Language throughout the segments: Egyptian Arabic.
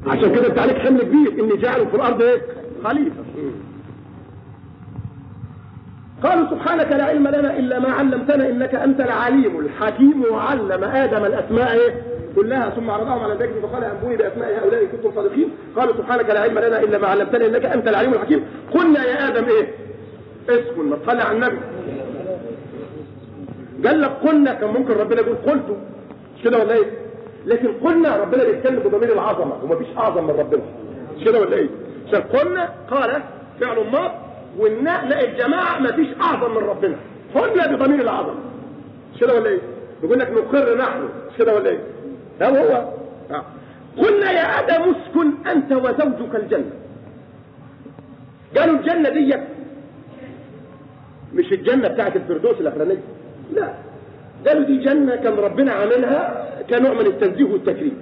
عشان كده انت عليك حمل كبير اني جاعل في الارض ايه خليفه قالوا سبحانك لا علم لنا الا ما علمتنا انك انت العليم الحكيم وعلم ادم الاسماء ايه كلها ثم عرضهم على ذلك فقال انبوني باسماء هؤلاء ان كنتم صادقين قالوا سبحانك لا علم لنا الا ما علمتنا انك انت العليم الحكيم قلنا يا ادم ايه اسكن ما تصلي على النبي قال لك قلنا كان ممكن ربنا يقول قلت مش كده ولا ايه لكن قلنا ربنا بيتكلم بضمير العظمه ومفيش اعظم من ربنا مش كده ولا ايه عشان قلنا قال فعل ماض والناء لا الجماعه مفيش اعظم من ربنا قلنا بضمير العظمه مش كده ولا ايه يقول لك نقر نحن مش كده ولا ايه ده هو آه. قلنا يا ادم اسكن انت وزوجك الجنه قالوا الجنه دي مش الجنه بتاعت الفردوس الاخرانيه لا قالوا دي جنه كان ربنا عاملها كنوع من التنزيه والتكريم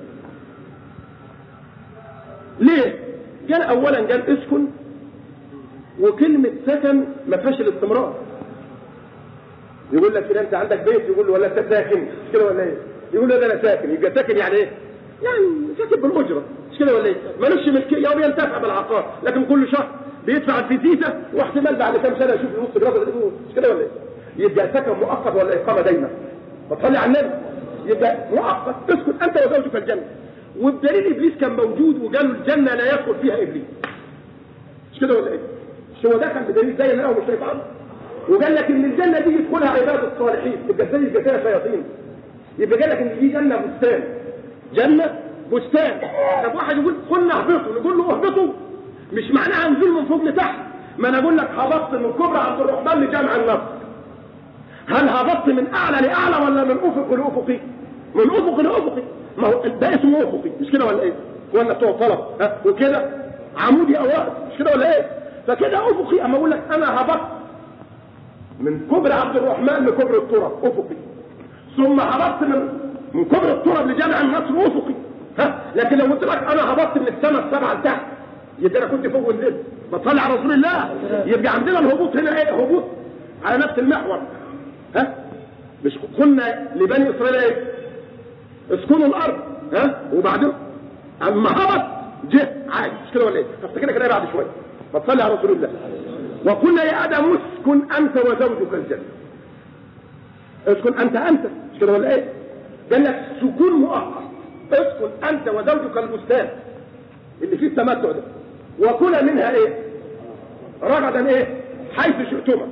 ليه قال اولا قال اسكن وكلمة سكن ما فيهاش الاستمرار يقول لك كده انت عندك بيت يقول له ولا انت ساكن مش كده ولا ايه يقول له ده انا ساكن يبقى ساكن يعني ايه يعني ساكن بالاجره مش كده ولا ايه ملوش ملكيه او ينتفع بالعقار لكن كل شهر بيدفع الفيزيتا واحتمال بعد كام سنه يشوف النص جرافه مش كده ولا ايه يبقى سكن مؤقت ولا اقامه دايما فتصلي على النبي يبقى مؤقت تسكن انت وزوجك الجنه وبدليل ابليس كان موجود وقالوا الجنه لا يدخل فيها ابليس مش كده ولا ايه مش هو دخل بدليل زي ما هو الشيطان وقال لك ان الجنه دي يدخلها عباد الصالحين تبقى ازاي يبقى فيها شياطين يبقى قال لك ان دي جنه بستان جنه بستان طب واحد يقول قلنا اهبطوا نقول له اهبطوا مش معناها نزول من فوق لتحت ما انا اقول لك هبطت من كبرى عبد الرحمن لجامع النصر هل هبطت من اعلى لاعلى ولا من افق لافقي من افق لافقي ما هو ده اسمه افقي مش كده ولا ايه ولا بتوع طلب ها وكده عمودي اوائل مش كده ولا ايه فكده افقي اما اقول لك انا هبطت من كبر عبد الرحمن لكبر التراب افقي ثم هبطت من من كبر التراب لجامع النصر افقي ها لكن لو قلت لك انا هبطت من السماء السبعه لتحت يبقى انا كنت فوق ونزلت بتصلي على رسول الله يبقى عندنا الهبوط هنا ايه هبوط على نفس المحور ها مش قلنا لبني اسرائيل ايه اسكنوا الارض ها وبعدين اما هبط جه عادي مش كده ولا ايه هفتكرها كده بعد شويه فتصلي على رسول الله وقلنا يا ادم اسكن انت وزوجك الجنه اسكن انت انت مش كده ولا ايه قال لك سكون مؤقت اسكن انت وزوجك البستان اللي فيه التمتع ده وكل منها ايه رغدا ايه حيث شئتما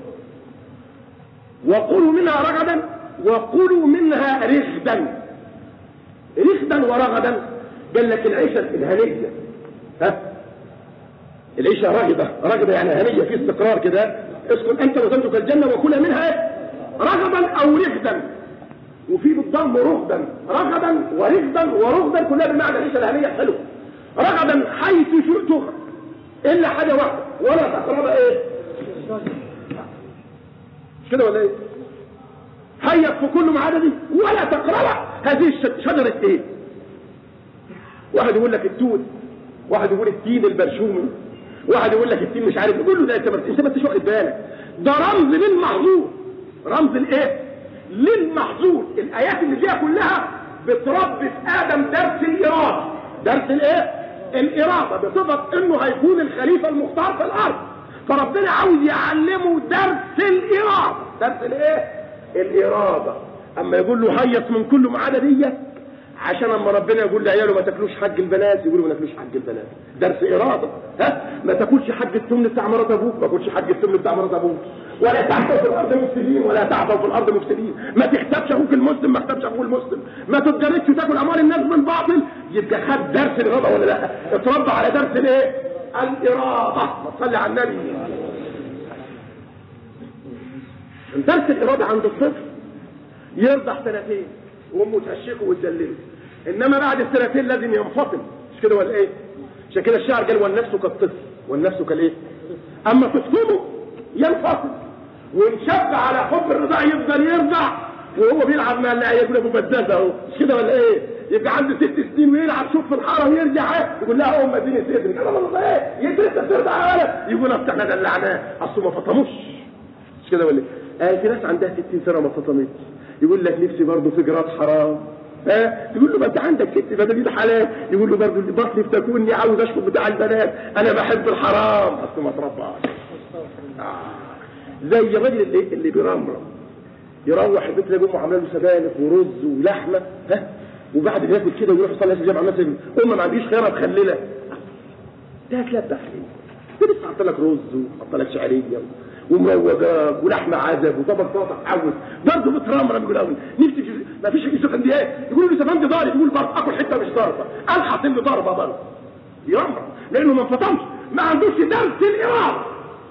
وكلوا منها رغدا وكلوا منها رغدا رغدا ورغدا قال لك العيشه الهنيه ها العيشه راغبه راغبه يعني هنيه في استقرار كده اسكن انت وزوجك الجنه وكل منها ايه رغدا او رغدا وفي بالضم رغدا رغدا ورغدا ورغدا كلها بمعنى العيشه الهنيه حلو رغدا حيث شئتها الا حاجه واحده ولا تقرب ايه مش كده ولا ايه هيا في كل معادة دي ولا تقرب هذه شجرة ايه واحد يقول لك التوت واحد يقول التين البرشومي واحد يقول لك التين مش عارف يقول له ده انت انت ما انتش واخد بالك ده رمز للمحظوظ رمز الايه للمحظوظ الايات اللي فيها كلها بتربي في ادم درس الاراده درس الايه الاراده بصفه انه هيكون الخليفه المختار في الارض فربنا عاوز يعلمه درس الاراده درس الايه الاراده اما يقول له هيص من كل معاده دي عشان اما ربنا يقول لعياله ما تاكلوش حق البنات يقولوا ما تاكلوش حق البنات درس اراده ها ما تاكلش حق التمن بتاع مرات ابوك ما تاكلش حق التمن بتاع مرات ابوك ولا تعثوا في الارض مفسدين ولا تعثوا في الارض مفسدين ما تحتبش اخوك المسلم ما تحتبش اخوك المسلم ما تتجردش وتاكل اموال الناس بالباطل يبقى خد درس الاراده ولا لا اتربى على درس الايه الاراده ما تصلي على النبي درس الاراده عند الطفل يرضع سنتين وامه تهشكه وتدلله انما بعد السنتين لازم ينفصل مش كده ولا ايه عشان كده الشاعر قال والنفس كالطفل والنفس كالايه اما تسكنه ينفصل وانشب على حب الرضاع يفضل يرضع وهو بيلعب مع العيال يقول ابو بداز اهو مش كده ولا ايه يبقى عنده ست سنين ويلعب شوف في الحاره ويرجع ايه يقول لها ام اديني صدرك انا والله ايه يدري انت بترضع يا ولد يقول اصل احنا دلعناه اصله ما فطموش مش كده ولا ايه آه في ناس عندها 60 سنه ما فطمتش يقول لك نفسي برضه في جراد حرام ها يقول له ما انت عندك ست بدل حلال يقول له برضه بطني بتكوني عاوز اشرب بتاع البنات انا بحب الحرام اصل ما ترباش زي الراجل اللي اللي بيرمرم يروح البيت يلاقي امه عامله له سبانخ ورز ولحمه ها وبعد ما ياكل كده ويروح يصلي الجامعه مثلا امه ما عنديش خياره مخلله ده هتلبح ليه؟ ده لسه حاطط لك رز وحاطط لك شعريه ومروجات ولحمه عزب وطبق سلطه عود برضه مترمرم يقول قوي نفسي في ما فيش كيس خنديات يقولوا لي زمان دي ضارب يقول برضه اكل حته مش ضاربه قال حاطط لي ضربه برضه يرمرم لانه ما انفطمش ما عندوش درس الاراده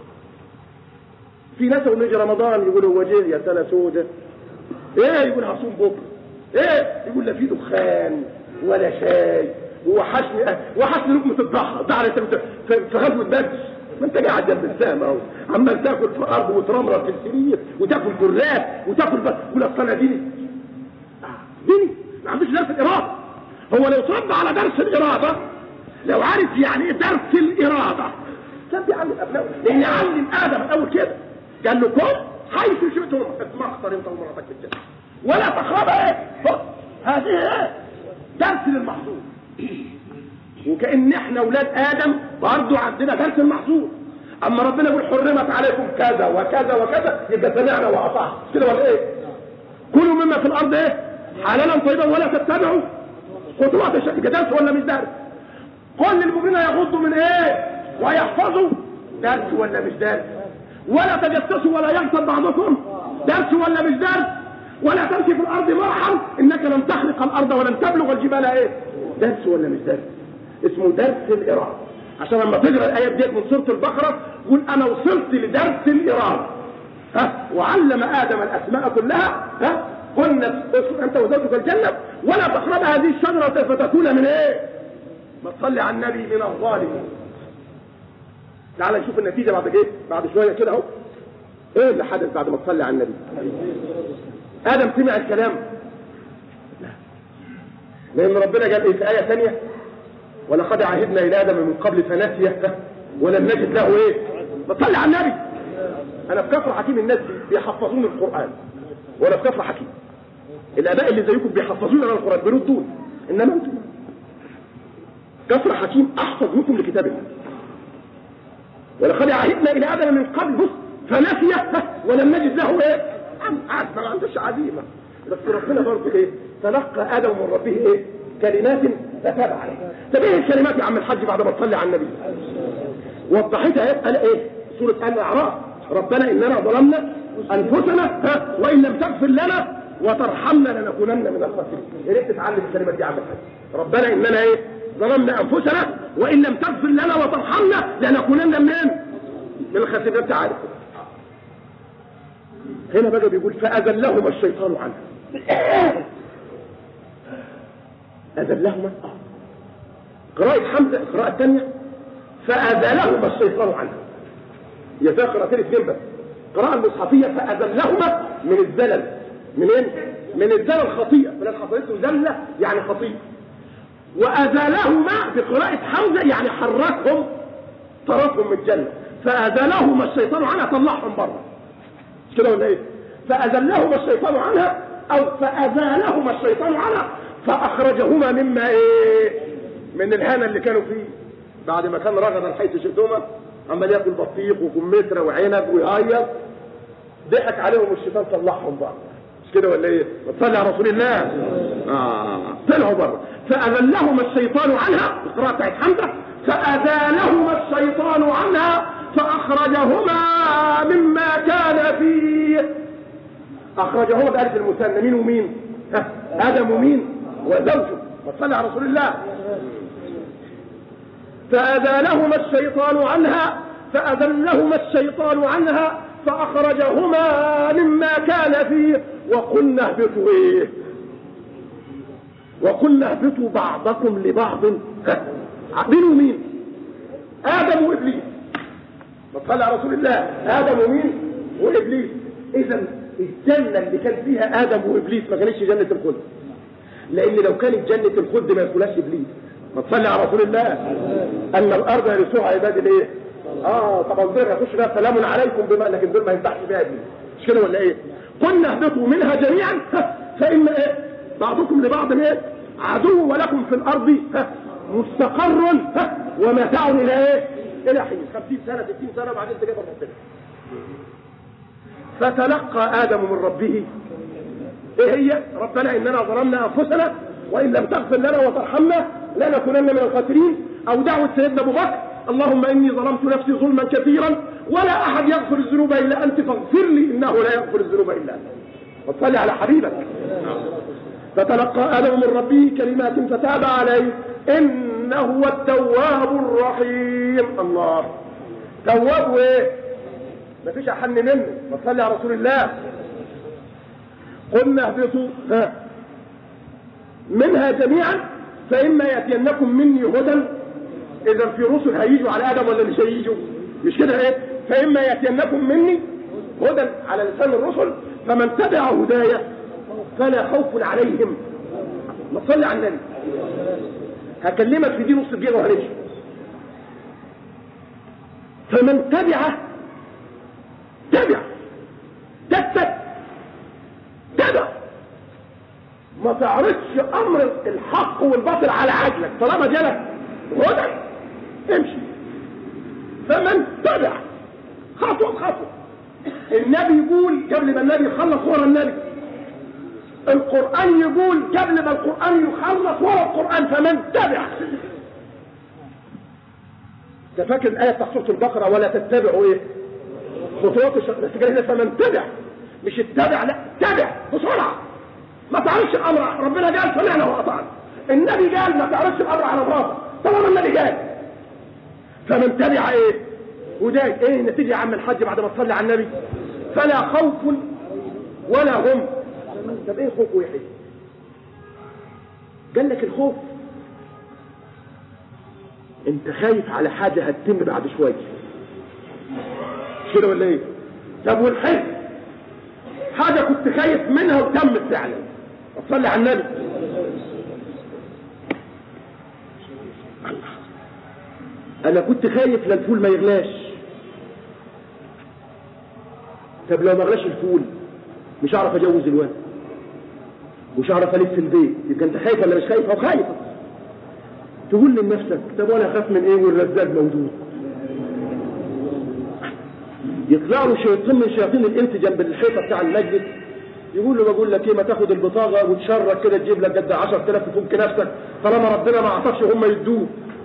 في ناس يقول يجي رمضان يقولوا وجه يا سنه سودة ايه يقول هصوم بكره ايه يقول لا في دخان ولا شاي وحشني وحشني لقمه الضحى تعرف انت في غزوه بدر ما انت قاعد جنب السهم اهو عمال تاكل في الارض وترمرم في السرير وتاكل كرات وتاكل بس يقول اصل انا ديني ديني ما عندوش درس الاراده هو لو اتربى على درس الاراده لو عارف يعني ايه درس الاراده كان بيعلم ابنائه لان علم ادم الاول كده قال له كل حيث شئتم اتمخطر انت ومراتك في الجنه ولا تقرب ايه هذه ايه درس للمحظوظ وكأن احنا اولاد ادم برضه عندنا درس المحظوظ اما ربنا يقول حرمت عليكم كذا وكذا وكذا يبقى سمعنا واطعنا كده ولا ايه كلوا مما في الارض ايه حلالا طيبا ولا تتبعوا خطوات الشرك درس ولا مش درس كل المؤمنين يغضوا من ايه ويحفظوا درس ولا مش درس ولا تجسسوا ولا يغتب بعضكم درس ولا مش درس ولا تمشي في الارض مرحا انك لن تخلق الارض ولن تبلغ الجبال ايه درس ولا مش درس اسمه درس الاراده عشان لما تقرا الايه ديت من سوره البقره قول انا وصلت لدرس الاراده ها وعلم ادم الاسماء كلها ها قلنا انت وزوجك الجنه ولا تقرب هذه الشجره فتكون من ايه ما تصلي على النبي من الظالمين تعال نشوف النتيجه بعد ايه بعد شويه كده اهو ايه اللي حدث بعد ما تصلي على النبي ادم سمع الكلام لا لان ربنا قال ايه في ايه ثانيه ولقد عهدنا الى ادم من قبل فنسي ولم نجد له ايه ما تصلي على النبي انا في كفر حكيم الناس بيحفظون القران وانا في كفر حكيم الاباء اللي زيكم بيحفظون على القران بيردون انما انتم كفر حكيم احفظ منكم لكتاب الله ولقد عهدنا الى ادم من قبل بص فنسي ولم نجد له ايه قعد ما عندوش عزيمه بس ربنا برضه ايه تلقى ادم من ربه ايه كلمات فتاب عليه طب ايه الكلمات يا عم الحاج بعد ما تصلي على النبي وضحتها ايه قال ايه سوره ال الاعراف ربنا اننا ظلمنا انفسنا ها وان لم تغفر لنا وترحمنا لنكونن من الخاسرين يا ريت تتعلم الكلمات دي يا عم الحاج ربنا اننا ايه ظلمنا انفسنا وان لم تغفر لنا وترحمنا لنكونن من من الخاسرين انت عارف هنا بقى بيقول فاذلهما الشيطان عنه اذلهما قراءة حمزة القراءة الثانية فأذلهما الشيطان عنه هي فيها قراءتين اثنين بس القراءة المصحفية فأذلهما من الزلل منين؟ من الزلل خطيئة فلان حصلته زلة يعني خطيئة وأزالهما بقراءة حمزة يعني حركهم طرفهم من الجنة فأزالهما الشيطان عنها طلعهم بره مش كده ولا ايه؟ فأزلهما الشيطان عنها أو فأزالهما الشيطان عنها فأخرجهما مما ايه؟ من الهنا اللي كانوا فيه بعد ما كان رغدا حيث شئتهما عمال ياكل بطيخ وكمثرى وعنب ويهيص ضحك عليهم الشيطان طلعهم بره مش كده ولا ايه؟ صلي على رسول الله اه طلعوا بره فأذلهما الشيطان عنها القراءة بتاعت حمزة فأذالهما الشيطان عنها فأخرجهما مما كان فيه أخرجهما بألف المثنى مين ومين؟ ها آدم ومين؟ وزوجه وصلى على رسول الله فأذالهما الشيطان عنها فأذلهما الشيطان عنها فأخرجهما مما كان فيه وقلنا اهبطوا ايه وقلنا اهبطوا بعضكم لبعض مين ومين آدم وإبليس صلى على رسول الله آدم ومين وإبليس إذا الجنة اللي كان فيها آدم وإبليس ما كانتش جنة الخلد لأن لو كانت جنة الخلد ما يدخلهاش إبليس ما تصلي على رسول الله أن الأرض يرثوها عباد الإيه؟ آه طبعا دول يخش فيها سلام عليكم بما لكن دول ما ينفعش بيها إبليس مش كده ولا إيه؟ قلنا اهبطوا منها جميعا فإما إيه؟ بعضكم لبعض ايه عدو ولكم في الارض ها مستقر ها ومتاع الى ايه الى حين 50 سنه 60 سنه وبعدين تجيب ربنا فتلقى ادم من ربه ايه هي ربنا اننا ظلمنا انفسنا وان لم تغفر لنا وترحمنا لنكونن من الخاسرين او دعوه سيدنا ابو بكر اللهم اني ظلمت نفسي ظلما كثيرا ولا احد يغفر الذنوب الا انت فاغفر لي انه لا يغفر الذنوب الا انت وصل على حبيبك فتلقى ادم من ربه كلمات فتاب عليه انه هو التواب الرحيم الله تواب ايه مفيش احن منه وصلي على رسول الله قلنا اهبطوا ها منها جميعا فاما ياتينكم مني هدى اذا في رسل هيجوا على ادم ولا مش هيجوا مش كده ايه فاما ياتينكم مني هدى على لسان الرسل فمن تبع هدايا فلا خوف عليهم ما تصلي على النبي هكلمك في دي نص دقيقه وهنمشي فمن تبع تبع تتبع تبع ما تعرضش امر الحق والباطل على عجلك طالما جالك هدى امشي فمن تبع خطوه بخطوه النبي يقول قبل ما النبي يخلص ورا النبي القرآن يقول قبل ما القرآن يخلص ورا القرآن فمن تبع انت فاكر الآية بتاع سورة البقرة ولا تتبعوا ايه؟ خطوات الشيطان بس كده فمن تبع مش اتبع لا تبع بسرعة ما تعرفش الأمر ربنا قال سمعنا وأطعنا النبي قال ما تعرفش الأمر على مراتك طالما النبي قال فمن تبع ايه؟ وداي ايه النتيجة يا عم الحاج بعد ما تصلي على النبي فلا خوف ولا هم طب ايه خوف وحي قال لك الخوف انت خايف على حاجة هتتم بعد شوية مش كده ولا ايه طب والحزن حاجة كنت خايف منها وتمت فعلا صلي على النبي انا كنت خايف لا الفول ما يغلاش طب لو ما غلاش الفول مش هعرف اجوز الولد مش هعرف الف البيت يبقى انت خايف ولا مش خايف او خايف تقول لنفسك طب وانا اخاف من ايه والرزاق موجود يطلع له شيطان من شياطين الانس جنب الحيطه بتاع المسجد يقول له بقول لك ايه ما تاخد البطاقه وتشرك كده تجيب لك قد 10000 تفك نفسك طالما ربنا ما اعطاكش هم يدوه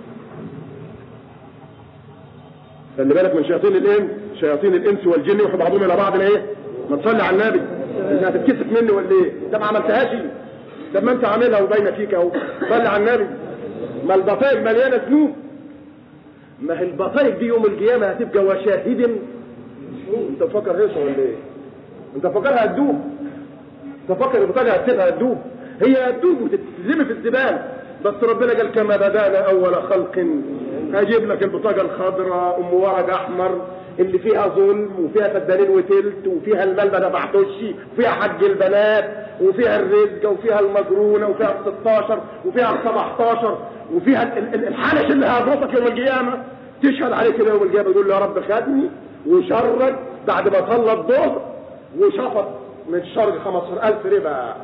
خلي بالك من شياطين الانس شياطين الانس والجن يوحوا بعضهم الى بعض ايه ما تصلي على النبي انت هتتكسف مني ولا ايه انت ما عملتهاش طب ما انت عاملها وباينه فيك اهو صلي على النبي ما البطايق مليانه ذنوب ما هي البطايق دي يوم القيامه هتبقى وشاهد انت فاكر هيصه ولا ايه انت فاكرها هتدوب انت فاكر البطاقه هتسيبها هتدوب هي هتدوب وتتزمي في الزباله بس ربنا قال كما بدانا اول خلق هجيب لك البطاقه الخضراء ام ورق احمر اللي فيها ظلم وفيها فدانين وتلت وفيها المال ما دفعتوش وفيها حج البنات وفيها الرزق وفيها المجرونه وفيها ال 16 وفيها ال 17 وفيها الحنش اللي هيضربك يوم القيامه تشهد عليك يوم القيامه تقول له يا رب خدني وشرد بعد ما صلى الظهر وشفط من الشرق 15000 ربا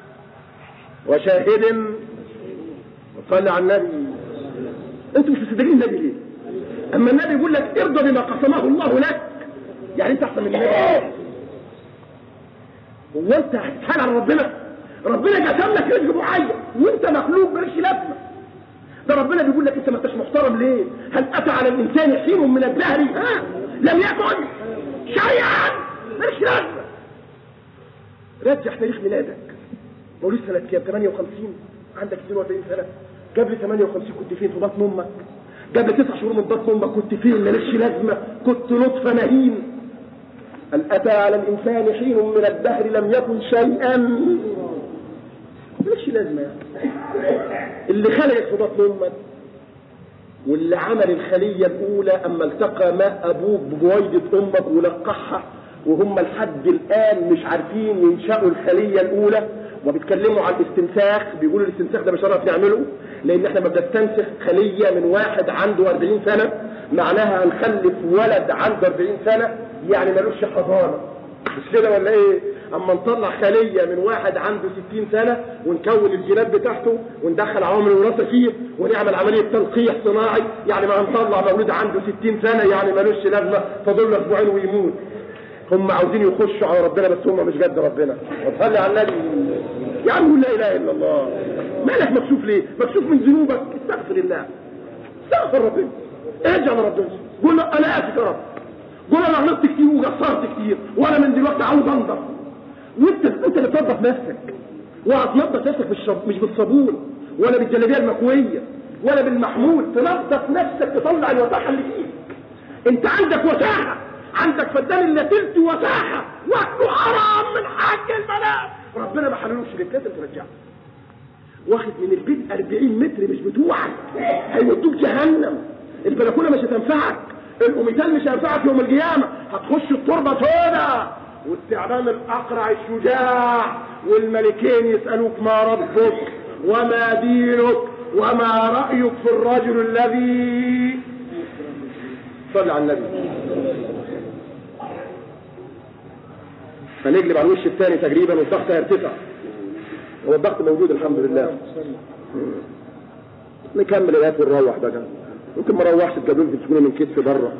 وشاهد صلي على النبي انتوا مش مصدقين النبي ليه؟ اما النبي يقول لك ارضى بما قسمه الله لك يعني انت احسن من النبي هو انت هتتحال على ربنا ربنا قسم لك رزق معين وانت مخلوق مالكش لازمه ده ربنا بيقول لك انت ما انتش محترم ليه هل اتى على الانسان حين من الدهر ها لم يكن شيئا مالكش لازمه رجع تاريخ ميلادك مواليد سنه كام 58 عندك 42 سنه قبل 58 كنت فين في بطن امك قبل تسع شهور من بطن امك كنت فين مالكش لازمه كنت نطفه مهين هل اتى على الانسان حين من الدهر لم يكن شيئا مالكش لازمه يعني اللي خلقك في بطن امك واللي عمل الخلية الأولى أما التقى ماء أبوك ببويضة أمك ولقحها وهم لحد الآن مش عارفين ينشأوا الخلية الأولى وبيتكلموا عن الاستنساخ بيقولوا الاستنساخ ده مش هنعرف نعمله لأن احنا ما بنستنسخ خلية من واحد عنده 40 سنة معناها هنخلف ولد عنده 40 سنة يعني ملوش حضانة مش كده ولا ايه؟ اما نطلع خليه من واحد عنده 60 سنه ونكون الجينات بتاعته وندخل عوامل الوراثه فيه ونعمل عمليه تلقيح صناعي يعني ما هنطلع مولود عنده 60 سنه يعني ملوش لازمه فاضل له اسبوعين ويموت هم عاوزين يخشوا على ربنا بس هم مش قد ربنا وصلي على النبي يا عم قول لا اله الا الله مالك مكسوف ليه مكسوف من ذنوبك استغفر الله استغفر ربنا ارجع لربنا قول له انا اسف يا رب قول انا غلطت كتير وقصرت كتير وانا من دلوقتي عاوز انضف وانت انت اللي تنظف نفسك وهتنظف نفسك مش مش بالصابون ولا بالجلابيه المكويه ولا بالمحمول تنظف نفسك تطلع الوساخه اللي فيك انت عندك وساخه عندك فدان الا تلت وساخه واكله حرام من حق البنات ربنا ما حللوش لك لازم ترجعه واخد من البيت 40 متر مش بتوعك هيودوك جهنم البلكونه مش هتنفعك القميتان مش هينفعك يوم القيامه هتخش التربه سودا والتعبان الاقرع الشجاع والملكين يسالوك ما ربك وما دينك وما رايك في الرجل الذي صلى على النبي هنقلب على الوش الثاني تقريبا والضغط هيرتفع هو الضغط موجود الحمد لله نكمل الايات ونروح بقى ممكن ما اروحش تجيبوا لي تسكنوا من كتفي بره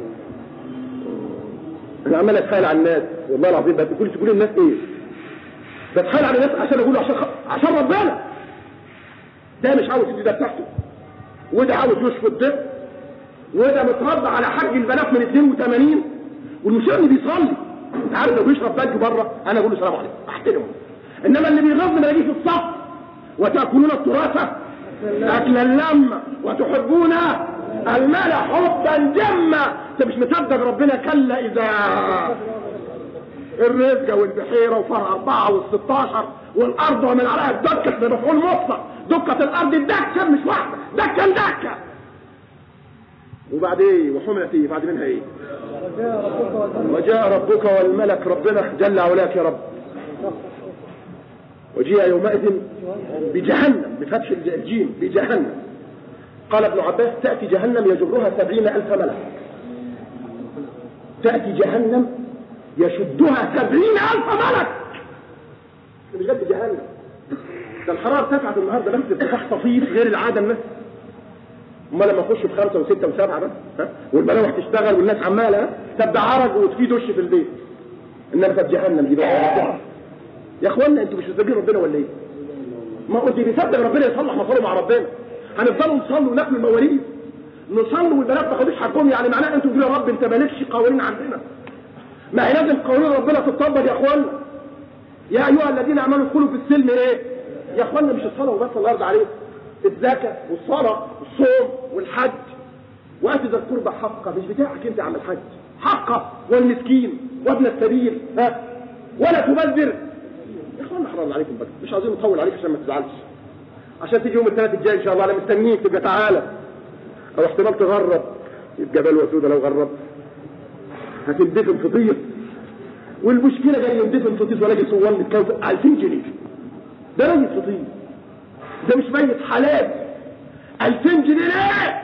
انا عمال اتخيل على الناس والله العظيم بقول تقول الناس ايه بتخيل على الناس عشان اقول عشان خ... عشان ربنا ده مش عاوز يدي ده بتاعته وده عاوز يشفط ده وده متربى على حج البنات من 82 والمشير اللي بيصلي انت عارف لو بيشرب بنك بره انا اقول له السلام عليكم احترمه انما اللي بيغض ما يجي في الصف وتاكلون التراث اكلا لما وتحبون المال حبا جما انت مش مصدق ربنا كلا اذا الرزقه والبحيره وفرع اربعه والستاشر والارض ومن عليها الدكه ده مفعول مطلق دكه الارض الدكه مش واحده دكه دكه وبعد ايه وحملت ايه بعد منها ايه وجاء ربك والملك ربنا جل علاك يا رب وجيء يومئذ بجهنم بفتح الجيم بجهنم قال ابن عباس تأتي جهنم يجرها سبعين ألف ملك تأتي جهنم يشدها سبعين ألف ملك مش جد جهنم ده الحرارة ارتفعت النهارده بس ارتفاع طفيف غير العادة الناس امال لما اخش بخمسه وسته وسبعه بس ها والملاوح تشتغل والناس عماله ها طب ده عرج وفي دش في البيت انما في جهنم دي بقى يا اخوانا انتوا مش مصدقين ربنا ولا ايه؟ ما قلت بيصدق ربنا يصلح مصالحه مع ربنا هنفضلوا نصلوا وناكل المواريث نصلوا والبنات ما تاخدوش حقهم يعني معناه انتوا تقولوا يا رب انت مالكش قوانين عندنا ما هي لازم قوانين ربنا تطبق يا اخوانا يا ايها الذين امنوا ادخلوا في السلم ايه؟ يا اخوانا مش الصلاه وبس الله يرضى عليكم الزكاه والصلاه والصوم والحج واتي ذا القربى حقه مش بتاعك انت يا عم الحج حقه والمسكين وابن السبيل ها ولا تبذر يا اخوانا حرام عليكم بقى مش عايزين نطول عليك عشان ما تزعلش عشان تيجي يوم الثلاث الجاي ان شاء الله انا مستنيك تبقى تعالى او احتمال تغرب يبقى بلوى سودة لو غربت هتندفن في طيب والمشكلة جاي يندفن في طيب ولاقي صوان متكوف 2000 جنيه ده ميت في طيب ده مش ميت حلال 2000 جنيه ليه؟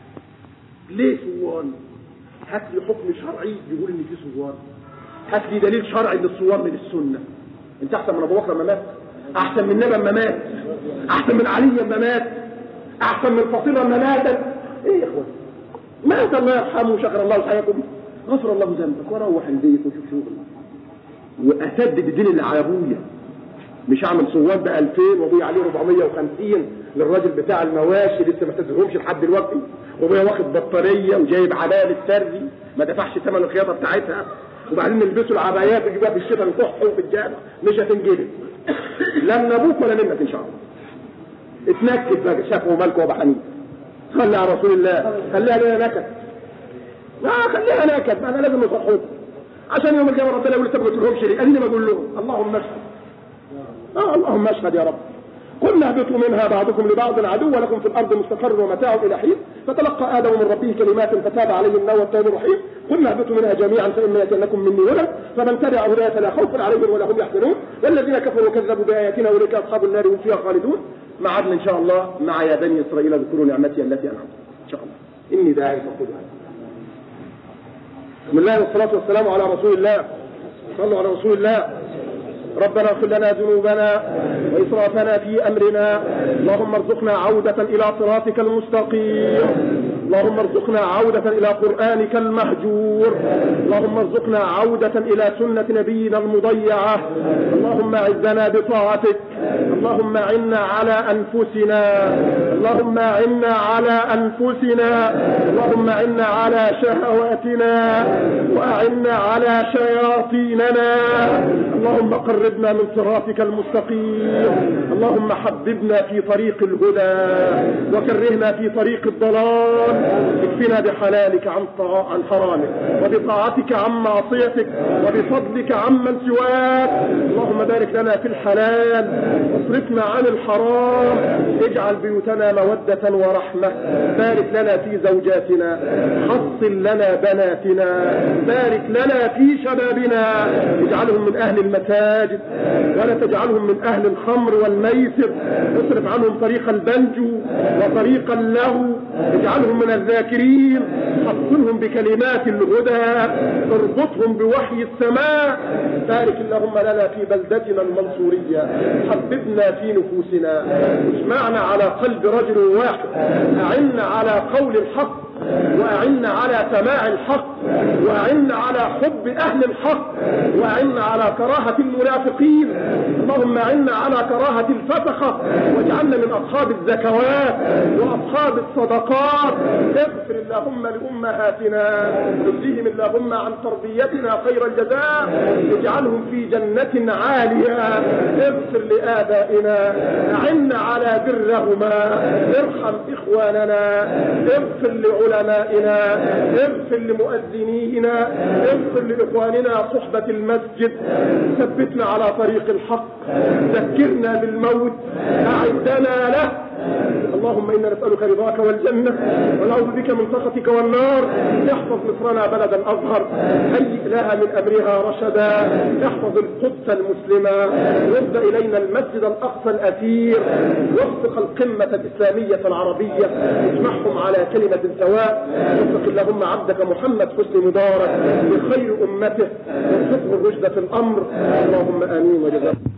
ليه صوان؟ هات لي حكم شرعي يقول ان في صوان هات لي دليل شرعي ان الصوان من السنه انت احسن من ابو بكر لما مات احسن من نبى لما مات احسن من علي لما مات احسن من فاطمه لما ماتت ايه يا اخوان مات الله يرحمه وشكر الله حياكم غفر الله ذنبك وروح البيت وشوف شغل واسدد الدين اللي على ابويا مش اعمل صوان ب 2000 وابويا عليه 450 للراجل بتاع المواشي لسه ما تدهمش لحد دلوقتي وابويا واخد بطاريه وجايب عبايه للترزي ما دفعش ثمن الخياطه بتاعتها وبعدين يلبسوا العبايات ويجيبوها في الشتاء يكحوا في الجامع مش هتنجلد لا من ابوك ولا منك ان شاء الله اتنكد بقى شافوا مالك وابو حنيفه صلي على رسول الله خليها لنا نكد لا خليها نكد ما انا لازم نصحوك عشان يوم القيامه ربنا يقول ما تقولهمش ليه اديني بقول لهم اللهم اشهد اه اللهم اشهد يا رب قلنا اهبطوا منها بعضكم لبعض عدو ولكم في الارض مستقر ومتاع الى حين فتلقى ادم من ربه كلمات فتاب عليه انه التواب الرحيم قلنا اهبطوا منها جميعا فاما ياتينكم مني هدى فمن تبع هداي فلا خوف عليهم ولا هم يحزنون والذين كفروا وكذبوا باياتنا اولئك اصحاب النار هم فيها خالدون معادنا ان شاء الله مع يا بني اسرائيل اذكروا نعمتي التي انعمت ان شاء الله اني داعي فخذها بسم الله والصلاه والسلام على رسول الله صلوا على رسول الله ربنا اغفر لنا ذنوبنا وإسرافنا في أمرنا اللهم ارزقنا عودة إلى صراطك المستقيم اللهم ارزقنا عودة إلى قرآنك المهجور اللهم ارزقنا عودة إلى سنة نبينا المضيعة اللهم اعزنا بطاعتك اللهم عنا على أنفسنا اللهم عنا على أنفسنا اللهم عنا على شهواتنا وأعنا على شياطيننا اللهم قربنا من صراطك المستقيم اللهم حببنا في طريق الهدى وكرهنا في طريق الضلال اكفنا بحلالك عن طاع عن حرامك وبطاعتك عن معصيتك وبفضلك عمن سواك اللهم بارك لنا في الحلال واصرفنا عن الحرام اجعل بيوتنا مودة ورحمة بارك لنا في زوجاتنا حصل لنا بناتنا بارك لنا في شبابنا اجعلهم من اهل المساجد ولا تجعلهم من اهل الخمر والميسر اصرف عنهم طريق البنجو وطريق اللهو اجعلهم من الذاكرين حصنهم بكلمات الهدى اربطهم بوحي السماء بارك اللهم لنا في بلدتنا المنصورية حببنا في نفوسنا اجمعنا على قلب رجل واحد اعنا على قول الحق وأعنا على سماع الحق وأعنا على حب أهل الحق وأعنا على كراهة المنافقين اللهم أعنا على كراهة الفسقة واجعلنا من أصحاب الزكوات وأصحاب الصدقات اغفر اللهم لأمهاتنا اجزيهم اللهم عن تربيتنا خير الجزاء اجعلهم في جنة عالية اغفر لآبائنا أعنا على برهما ارحم إخواننا اغفر لعلمائنا اغفر لمؤذنينا اغفر لإخواننا صحبة المسجد ثبتنا على طريق الحق ذكرنا بالموت أعدنا له اللهم إنا نسألك رضاك والجنة ونعوذ بك من سخطك والنار احفظ مصرنا بلدا أظهر هيئ لها من أمرها رشدا احفظ القدس المسلمة رد إلينا المسجد الأقصى الأثير وفق القمة الإسلامية العربية اجمعهم على كلمة سواء وفق اللهم عبدك محمد حسن مبارك لخير أمته وارزقه الرشد في الأمر اللهم آمين وجزاك